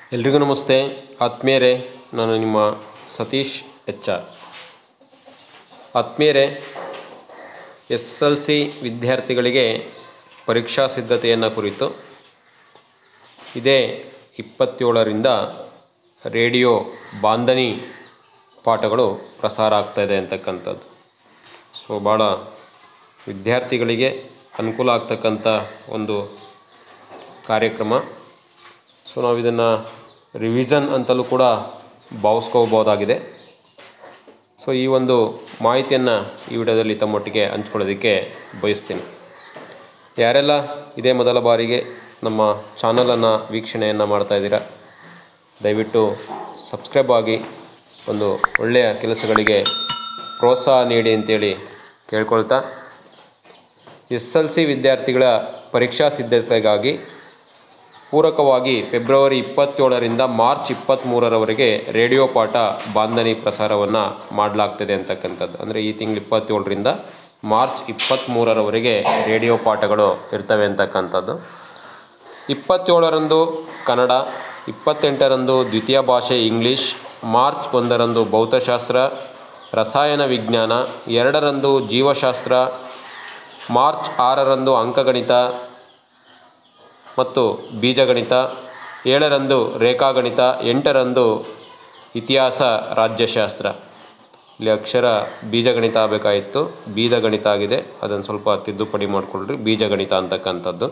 ಎಲ್ರಿಗೂ ನಮಸ್ತೆ ಆತ್ಮೀಯರೇ ನಾನು ನಿಮ್ಮ ಸತೀಶ್ ಎಚ್ ಆರ್ ಆತ್ಮೀಯರೇ ಎಸ್ ಎಲ್ ಸಿ ವಿದ್ಯಾರ್ಥಿಗಳಿಗೆ ಪರೀಕ್ಷಾ ಸಿದ್ಧತೆಯನ್ನು ಕುರಿತು ಇದೇ ಇಪ್ಪತ್ತೇಳರಿಂದ ರೇಡಿಯೋ ಬಾಂಧನಿ ಪಾಠಗಳು ಪ್ರಸಾರ ಆಗ್ತಾಯಿದೆ ಅಂತಕ್ಕಂಥದ್ದು ಸೊ ಭಾಳ ವಿದ್ಯಾರ್ಥಿಗಳಿಗೆ ಅನುಕೂಲ ಆಗ್ತಕ್ಕಂಥ ಒಂದು ಕಾರ್ಯಕ್ರಮ ಸೊ ನಾವು ಇದನ್ನು ರಿವಿಷನ್ ಅಂತಲೂ ಕೂಡ ಭಾವಿಸ್ಕೋಬೋದಾಗಿದೆ ಸೊ ಈ ಒಂದು ಮಾಹಿತಿಯನ್ನು ಈ ವಿಡಿಯೋದಲ್ಲಿ ತಮ್ಮೊಟ್ಟಿಗೆ ಹಂಚ್ಕೊಳ್ಳೋದಕ್ಕೆ ಬಯಸ್ತೀನಿ ಯಾರೆಲ್ಲ ಇದೇ ಮೊದಲ ಬಾರಿಗೆ ನಮ್ಮ ಚಾನಲನ್ನು ವೀಕ್ಷಣೆಯನ್ನು ಮಾಡ್ತಾ ಇದ್ದೀರಾ ದಯವಿಟ್ಟು ಸಬ್ಸ್ಕ್ರೈಬ್ ಆಗಿ ಒಂದು ಒಳ್ಳೆಯ ಕೆಲಸಗಳಿಗೆ ಪ್ರೋತ್ಸಾಹ ನೀಡಿ ಅಂತೇಳಿ ಕೇಳ್ಕೊಳ್ತಾ ಎಸ್ ಎಲ್ ಸಿ ವಿದ್ಯಾರ್ಥಿಗಳ ಪರೀಕ್ಷಾ ಸಿದ್ಧತೆಗಾಗಿ ಪೂರಕವಾಗಿ ಫೆಬ್ರವರಿ ಇಪ್ಪತ್ತೇಳರಿಂದ ಮಾರ್ಚ್ ಇಪ್ಪತ್ತ್ಮೂರರವರೆಗೆ ರೇಡಿಯೋ ಪಾಠ ಬಾಂಧನಿ ಪ್ರಸಾರವನ್ನು ಮಾಡಲಾಗ್ತದೆ ಅಂತಕ್ಕಂಥದ್ದು ಅಂದರೆ ಈ ತಿಂಗಳು ಇಪ್ಪತ್ತೇಳರಿಂದ ಮಾರ್ಚ್ ಇಪ್ಪತ್ತ್ಮೂರರವರೆಗೆ ರೇಡಿಯೋ ಪಾಠಗಳು ಇರ್ತವೆ ಅಂತಕ್ಕಂಥದ್ದು ಇಪ್ಪತ್ತೇಳರಂದು ಕನ್ನಡ ಇಪ್ಪತ್ತೆಂಟರಂದು ದ್ವಿತೀಯ ಭಾಷೆ ಇಂಗ್ಲೀಷ್ ಮಾರ್ಚ್ ಒಂದರಂದು ಭೌತಶಾಸ್ತ್ರ ರಸಾಯನ ವಿಜ್ಞಾನ ಎರಡರಂದು ಜೀವಶಾಸ್ತ್ರ ಮಾರ್ಚ್ ಆರರಂದು ಅಂಕಗಣಿತ ಮತ್ತು ಬೀಜಗಣಿತ ಏಳರಂದು ರೇಖಾಗಣಿತ ಎಂಟರಂದು ಇತಿಹಾಸ ರಾಜ್ಯಶಾಸ್ತ್ರ ಇಲ್ಲಿ ಅಕ್ಷರ ಬೀಜಗಣಿತ ಆಗಬೇಕಾಯಿತು ಬೀಜಗಣಿತ ಆಗಿದೆ ಅದನ್ನು ಸ್ವಲ್ಪ ತಿದ್ದುಪಡಿ ಮಾಡಿಕೊಳ್ಳ್ರಿ ಬೀಜಗಣಿತ ಅಂತಕ್ಕಂಥದ್ದು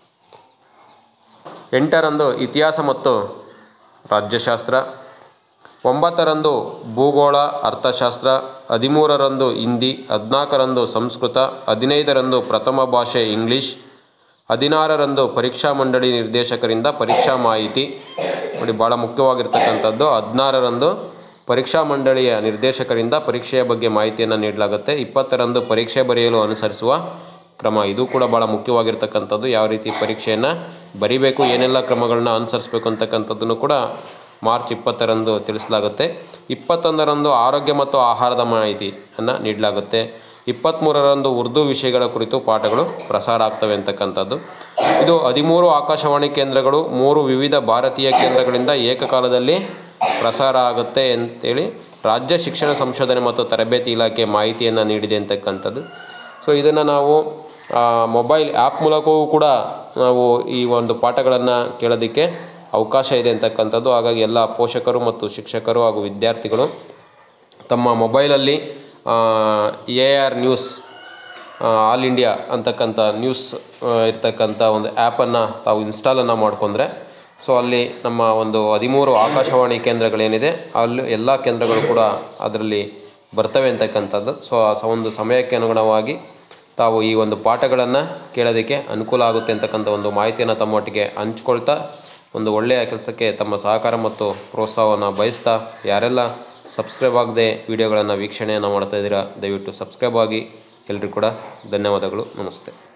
ಎಂಟರಂದು ಇತಿಹಾಸ ಮತ್ತು ರಾಜ್ಯಶಾಸ್ತ್ರ ಒಂಬತ್ತರಂದು ಭೂಗೋಳ ಅರ್ಥಶಾಸ್ತ್ರ ಹದಿಮೂರರಂದು ಹಿಂದಿ ಹದಿನಾಲ್ಕರಂದು ಸಂಸ್ಕೃತ ಹದಿನೈದರಂದು ಪ್ರಥಮ ಭಾಷೆ ಇಂಗ್ಲೀಷ್ ಹದಿನಾರರಂದು ಪರೀಕ್ಷಾ ಮಂಡಳಿ ನಿರ್ದೇಶಕರಿಂದ ಪರೀಕ್ಷಾ ಮಾಹಿತಿ ನೋಡಿ ಭಾಳ ಮುಖ್ಯವಾಗಿರ್ತಕ್ಕಂಥದ್ದು ಹದಿನಾರರಂದು ಪರೀಕ್ಷಾ ಮಂಡಳಿಯ ನಿರ್ದೇಶಕರಿಂದ ಪರೀಕ್ಷೆಯ ಬಗ್ಗೆ ಮಾಹಿತಿಯನ್ನು ನೀಡಲಾಗುತ್ತೆ ಇಪ್ಪತ್ತರಂದು ಪರೀಕ್ಷೆ ಬರೆಯಲು ಅನುಸರಿಸುವ ಕ್ರಮ ಇದು ಕೂಡ ಭಾಳ ಮುಖ್ಯವಾಗಿರ್ತಕ್ಕಂಥದ್ದು ಯಾವ ರೀತಿ ಪರೀಕ್ಷೆಯನ್ನು ಬರಿಬೇಕು ಏನೆಲ್ಲ ಕ್ರಮಗಳನ್ನ ಅನುಸರಿಸಬೇಕು ಅಂತಕ್ಕಂಥದ್ದನ್ನು ಕೂಡ ಮಾರ್ಚ್ ಇಪ್ಪತ್ತರಂದು ತಿಳಿಸಲಾಗುತ್ತೆ ಇಪ್ಪತ್ತೊಂದರಂದು ಆರೋಗ್ಯ ಮತ್ತು ಆಹಾರದ ಮಾಹಿತಿಯನ್ನು ನೀಡಲಾಗುತ್ತೆ ಇಪ್ಪತ್ತ್ಮೂರರಂದು ಉರ್ದು ವಿಷಯಗಳ ಕುರಿತು ಪಾಠಗಳು ಪ್ರಸಾರ ಆಗ್ತವೆ ಅಂತಕ್ಕಂಥದ್ದು ಇದು ಹದಿಮೂರು ಆಕಾಶವಾಣಿ ಕೇಂದ್ರಗಳು ಮೂರು ವಿವಿಧ ಭಾರತೀಯ ಕೇಂದ್ರಗಳಿಂದ ಏಕಕಾಲದಲ್ಲಿ ಪ್ರಸಾರ ಆಗುತ್ತೆ ಅಂತೇಳಿ ರಾಜ್ಯ ಶಿಕ್ಷಣ ಸಂಶೋಧನೆ ಮತ್ತು ತರಬೇತಿ ಇಲಾಖೆ ಮಾಹಿತಿಯನ್ನು ನೀಡಿದೆ ಅಂತಕ್ಕಂಥದ್ದು ಸೊ ಇದನ್ನು ನಾವು ಮೊಬೈಲ್ ಆ್ಯಪ್ ಮೂಲಕವೂ ಕೂಡ ನಾವು ಈ ಒಂದು ಪಾಠಗಳನ್ನು ಕೇಳೋದಕ್ಕೆ ಅವಕಾಶ ಇದೆ ಅಂತಕ್ಕಂಥದ್ದು ಹಾಗಾಗಿ ಎಲ್ಲ ಪೋಷಕರು ಮತ್ತು ಶಿಕ್ಷಕರು ಹಾಗೂ ವಿದ್ಯಾರ್ಥಿಗಳು ತಮ್ಮ ಮೊಬೈಲಲ್ಲಿ A R news all India ಅಂತಕ್ಕಂಥ ನ್ಯೂಸ್ ಇರ್ತಕ್ಕಂಥ ಒಂದು ಆ್ಯಪನ್ನು ತಾವು ಇನ್ಸ್ಟಾಲನ್ನು ಮಾಡ್ಕೊಂಡ್ರೆ ಸೊ ಅಲ್ಲಿ ನಮ್ಮ ಒಂದು ಹದಿಮೂರು ಆಕಾಶವಾಣಿ ಕೇಂದ್ರಗಳೇನಿದೆ ಅಲ್ಲಿ ಎಲ್ಲ ಕೇಂದ್ರಗಳು ಕೂಡ ಅದರಲ್ಲಿ ಬರ್ತವೆ ಅಂತಕ್ಕಂಥದ್ದು ಸೊ ಆ ಸ ಒಂದು ಸಮಯಕ್ಕೆ ಅನುಗುಣವಾಗಿ ತಾವು ಈ ಒಂದು ಪಾಠಗಳನ್ನು ಕೇಳೋದಕ್ಕೆ ಅನುಕೂಲ ಆಗುತ್ತೆ ಅಂತಕ್ಕಂಥ ಒಂದು ಮಾಹಿತಿಯನ್ನು ತಮ್ಮೊಟ್ಟಿಗೆ ಹಂಚ್ಕೊಳ್ತಾ ಒಂದು ಒಳ್ಳೆಯ ಕೆಲಸಕ್ಕೆ ತಮ್ಮ ಸಹಕಾರ ಮತ್ತು ಪ್ರೋತ್ಸಾಹವನ್ನು ಬಯಸ್ತಾ ಯಾರೆಲ್ಲ ಸಬ್ಸ್ಕ್ರೈಬ್ ಆಗದೆ ವಿಡಿಯೋಗಳನ್ನು ವೀಕ್ಷಣೆಯನ್ನು ಮಾಡ್ತಾ ಇದ್ದೀರಾ ದಯವಿಟ್ಟು ಸಬ್ಸ್ಕ್ರೈಬ್ ಆಗಿ ಎಲ್ಲರಿಗೂ ಕೂಡ ಧನ್ಯವಾದಗಳು ನಮಸ್ತೆ